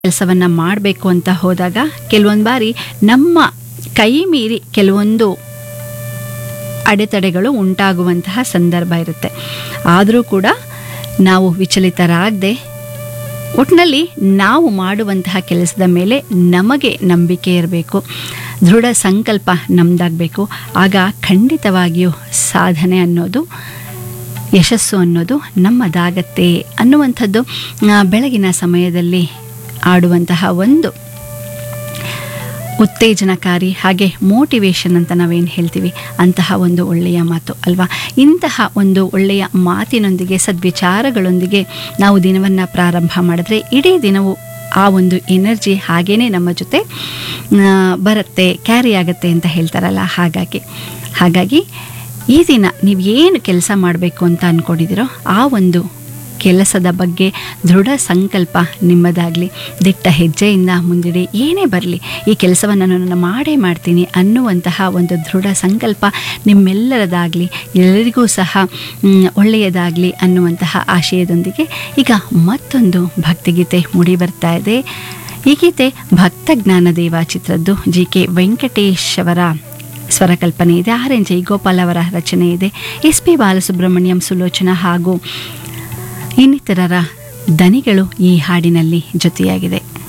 ಕೆಲಸವನ್ನು ಮಾಡಬೇಕು ಅಂತ ಹೋದಾಗ ಕೆಲವೊಂದು ಬಾರಿ ನಮ್ಮ ಕೈ ಮೀರಿ ಕೆಲವೊಂದು ಅಡೆತಡೆಗಳು ಉಂಟಾಗುವಂತಹ ಸಂದರ್ಭ ಇರುತ್ತೆ ಆದರೂ ಕೂಡ ನಾವು ವಿಚಲಿತರಾಗದೆ ಒಟ್ಟಿನಲ್ಲಿ ನಾವು ಮಾಡುವಂತಹ ಕೆಲಸದ ಮೇಲೆ ನಮಗೆ ನಂಬಿಕೆ ಇರಬೇಕು ದೃಢ ಸಂಕಲ್ಪ ನಮ್ದಾಗಬೇಕು ಆಗ ಖಂಡಿತವಾಗಿಯೂ ಸಾಧನೆ ಅನ್ನೋದು ಯಶಸ್ಸು ಅನ್ನೋದು ನಮ್ಮದಾಗತ್ತೆ ಅನ್ನುವಂಥದ್ದು ಆ, ಬೆಳಗಿನ ಸಮಯದಲ್ಲಿ ಆಡುವಂತಹ ಒಂದು ಉತ್ತೇಜನಕಾರಿ ಹಾಗೆ ಮೋಟಿವೇಶನ್ ಅಂತ ನಾವೇನು ಹೇಳ್ತೀವಿ ಅಂತಹ ಒಂದು ಒಳ್ಳೆಯ ಮಾತು ಅಲ್ವಾ ಇಂತಹ ಒಂದು ಒಳ್ಳೆಯ ಮಾತಿನೊಂದಿಗೆ ಸದ್ವಿಚಾರಗಳೊಂದಿಗೆ ನಾವು ದಿನವನ್ನು ಪ್ರಾರಂಭ ಮಾಡಿದ್ರೆ ಇಡೀ ದಿನವು ಆ ಒಂದು ಎನರ್ಜಿ ಹಾಗೇ ನಮ್ಮ ಜೊತೆ ಆ, ಬರುತ್ತೆ ಕ್ಯಾರಿ ಆಗುತ್ತೆ ಅಂತ ಹೇಳ್ತಾರಲ್ಲ ಹಾಗಾಗಿ ಹಾಗಾಗಿ ಈ ದಿನ ನೀವು ಏನು ಕೆಲಸ ಮಾಡಬೇಕು ಅಂತ ಅಂದ್ಕೊಂಡಿದ್ದೀರೋ ಆ ಒಂದು ಕೆಲಸದ ಬಗ್ಗೆ ದೃಢ ಸಂಕಲ್ಪ ನಿಮ್ಮದಾಗಲಿ ದಿಟ್ಟ ಹೆಜ್ಜೆಯಿಂದ ಮುಂದಿಡಿ ಏನೇ ಬರಲಿ ಈ ಕೆಲಸವನ್ನು ನಾನು ಮಾಡೇ ಮಾಡ್ತೀನಿ ಅನ್ನುವಂತಹ ಒಂದು ದೃಢ ಸಂಕಲ್ಪ ನಿಮ್ಮೆಲ್ಲರದಾಗಲಿ ಎಲ್ಲರಿಗೂ ಸಹ ಮ್, ಒಳ್ಳೆಯದಾಗಲಿ ಅನ್ನುವಂತಹ ಆಶಯದೊಂದಿಗೆ ಈಗ ಮತ್ತೊಂದು ಭಕ್ತಿಗೀತೆ ಮೂಡಿ ಬರ್ತಾ ಇದೆ ಈ ಗೀತೆ ಭಕ್ತ ಜ್ಞಾನದೇವ ಚಿತ್ರದ್ದು ಜಿ ಕೆ ವೆಂಕಟೇಶ್ ಅವರ ಸ್ವರಕಲ್ಪನೆ ಇದೆ ಆರ್ ಎನ್ ಜೈಗೋಪಾಲ್ ಅವರ ರಚನೆ ಇದೆ ಎಸ್ ಪಿ ಬಾಲಸುಬ್ರಹ್ಮಣ್ಯಂ ಸುಲೋಚನಾ ಹಾಗೂ ಇನ್ನಿತರರ ದನಿಗಳು ಈ ಹಾಡಿನಲ್ಲಿ ಜೊತೆಯಾಗಿದೆ